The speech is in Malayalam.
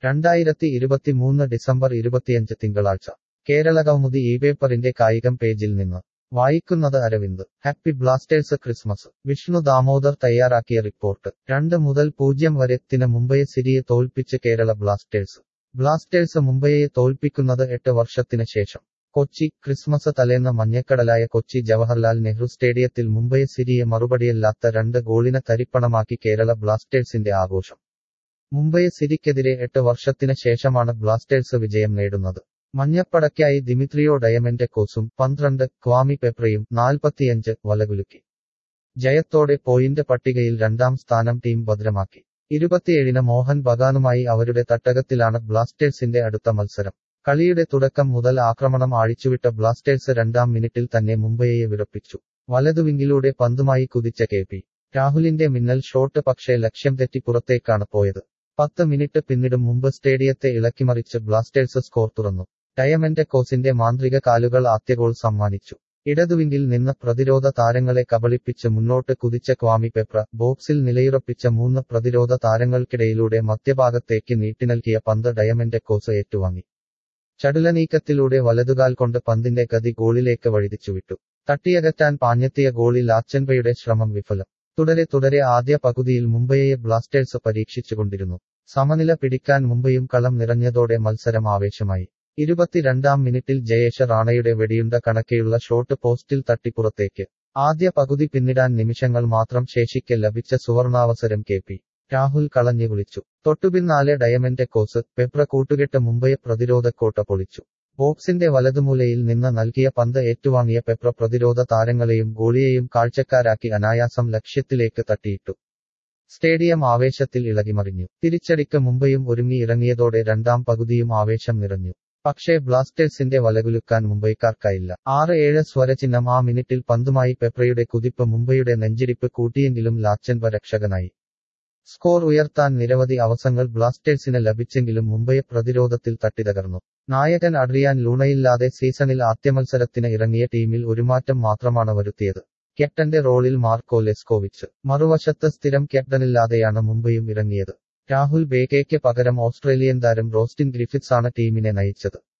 രണ്ടായിരത്തി ഇരുപത്തിമൂന്ന് ഡിസംബർ ഇരുപത്തിയഞ്ച് തിങ്കളാഴ്ച കേരള കൗമുദി ഈ പേപ്പറിന്റെ കായികം പേജിൽ നിന്ന് വായിക്കുന്നത് Aravind happy Blasters Christmas Vishnu Damodar തയ്യാറാക്കിയ റിപ്പോർട്ട് രണ്ട് മുതൽ പൂജ്യം വരെ ത്തിന് മുംബൈ സിറ്റിയെ തോൽപ്പിച്ച് കേരള ബ്ലാസ്റ്റേഴ്സ് ബ്ലാസ്റ്റേഴ്സ് മുംബൈയെ തോൽപ്പിക്കുന്നത് എട്ട് വർഷത്തിന് ശേഷം കൊച്ചി ക്രിസ്മസ് തലേന്ന് മഞ്ഞക്കടലായ കൊച്ചി ജവഹർലാൽ നെഹ്റു സ്റ്റേഡിയത്തിൽ മുംബൈ സിറ്റിയെ മറുപടിയില്ലാത്ത രണ്ട് ഗോളിന് തരിപ്പണമാക്കി കേരള ബ്ലാസ്റ്റേഴ്സിന്റെ ആഘോഷം മുംബൈ സിറ്റിക്കെതിരെ എട്ട് വർഷത്തിന് ശേഷമാണ് ബ്ലാസ്റ്റേഴ്സ് വിജയം നേടുന്നത് മഞ്ഞപ്പടയ്ക്കായി ദിമിത്രിയോ ഡയമന്റെ കോസും പന്ത്രണ്ട് ക്വാമി പെപ്രയും നാൽപ്പത്തിയഞ്ച് വലകുലുക്കി ജയത്തോടെ പോയിന്റ് പട്ടികയിൽ രണ്ടാം സ്ഥാനം ടീം ഭദ്രമാക്കി ഇരുപത്തിയേഴിന് മോഹൻ ബഗാനുമായി അവരുടെ തട്ടകത്തിലാണ് ബ്ലാസ്റ്റേഴ്സിന്റെ അടുത്ത മത്സരം കളിയുടെ തുടക്കം മുതൽ ആക്രമണം ആഴിച്ചുവിട്ട ബ്ലാസ്റ്റേഴ്സ് രണ്ടാം മിനിറ്റിൽ തന്നെ മുംബൈയെ വിറപ്പിച്ചു വലതുവിങ്ങിലൂടെ പന്തുമായി കുതിച്ച കെ പി രാഹുലിന്റെ മിന്നൽ ഷോട്ട് പക്ഷേ ലക്ഷ്യം തെറ്റി പുറത്തേക്കാണ് പോയത് പത്ത് മിനിറ്റ് പിന്നിടും മുമ്പ് സ്റ്റേഡിയത്തെ ഇളക്കിമറിച്ച് ബ്ലാസ്റ്റേഴ്സ് സ്കോർ തുറന്നു ഡയമന്റെ കോസിന്റെ മാന്ത്രിക കാലുകൾ ആദ്യ ഗോൾ സമ്മാനിച്ചു ഇടതുവിങ്കിൽ നിന്ന് പ്രതിരോധ താരങ്ങളെ കബളിപ്പിച്ച് മുന്നോട്ട് കുതിച്ച ക്വാമി പെപ്ര ബോക്സിൽ നിലയുറപ്പിച്ച മൂന്ന് പ്രതിരോധ താരങ്ങൾക്കിടയിലൂടെ മധ്യഭാഗത്തേക്ക് നീട്ടിനൽകിയ പന്ത് ഡയമന്റെ കോസ് ഏറ്റുവാങ്ങി ചടുലനീക്കത്തിലൂടെ വലതുകാൽ കൊണ്ട് പന്തിന്റെ ഗതി ഗോളിലേക്ക് വഴിതിച്ചുവിട്ടു തട്ടിയകറ്റാൻ പാഞ്ഞെത്തിയ ഗോളിൽ ആച്ചൻപയുടെ ശ്രമം വിഫലം തുടരെ തുടരെ ആദ്യ പകുതിയിൽ മുംബൈയെ ബ്ലാസ്റ്റേഴ്സ് പരീക്ഷിച്ചുകൊണ്ടിരുന്നു സമനില പിടിക്കാൻ മുംബൈയും കളം നിറഞ്ഞതോടെ മത്സരം ആവേശമായി ഇരുപത്തിരണ്ടാം മിനിറ്റിൽ ജയേഷ റാണയുടെ വെടിയുണ്ട കണക്കെയുള്ള ഷോട്ട് പോസ്റ്റിൽ തട്ടിപ്പുറത്തേക്ക് ആദ്യ പകുതി പിന്നിടാൻ നിമിഷങ്ങൾ മാത്രം ശേഷിക്കെ ലഭിച്ച സുവർണാവസരം കെ പി രാഹുൽ കളഞ്ഞു കുളിച്ചു തൊട്ടുപിന്നാലെ ഡയമന്റെ കോസ് പെപ്ര കൂട്ടുകെട്ട് മുംബൈ പ്രതിരോധക്കോട്ട പൊളിച്ചു ബോക്സിന്റെ വലതുമൂലയിൽ നിന്ന് നൽകിയ പന്ത് ഏറ്റുവാങ്ങിയ പെപ്ര പ്രതിരോധ താരങ്ങളെയും ഗോളിയെയും കാഴ്ചക്കാരാക്കി അനായാസം ലക്ഷ്യത്തിലേക്ക് തട്ടിയിട്ടു സ്റ്റേഡിയം ആവേശത്തിൽ ഇളകിമറിഞ്ഞു തിരിച്ചടിക്ക് മുംബൈയും ഒരുങ്ങി ഇറങ്ങിയതോടെ രണ്ടാം പകുതിയും ആവേശം നിറഞ്ഞു പക്ഷേ ബ്ലാസ്റ്റേഴ്സിന്റെ വലകുലുക്കാൻ മുംബൈക്കാർക്കായില്ല ആറ് ഏഴ് സ്വരചിഹ്നം ആ മിനിറ്റിൽ പന്തുമായി പെപ്രയുടെ കുതിപ്പ് മുംബൈയുടെ നെഞ്ചിരിപ്പ് കൂട്ടിയെങ്കിലും ലാച്ചൻവ രക്ഷകനായി സ്കോർ ഉയർത്താൻ നിരവധി അവസരങ്ങൾ ബ്ലാസ്റ്റേഴ്സിന് ലഭിച്ചെങ്കിലും മുംബൈ പ്രതിരോധത്തിൽ തട്ടിതകർന്നു നായകൻ അഡ്രിയാൻ ലൂണയില്ലാതെ സീസണിൽ ആദ്യമത്സരത്തിന് ഇറങ്ങിയ ടീമിൽ ഒരുമാറ്റം മാത്രമാണ് വരുത്തിയത് ക്യാപ്റ്റന്റെ റോളിൽ മാർക്കോ ലെസ്കോവിച്ച് മറുവശത്ത് സ്ഥിരം ക്യാപ്റ്റനില്ലാതെയാണ് മുംബൈയും ഇറങ്ങിയത് രാഹുൽ ബേക്കയ്ക്ക് പകരം ഓസ്ട്രേലിയൻ താരം റോസ്റ്റിൻ ഗ്രിഫിത്സാണ് ടീമിനെ നയിച്ചത്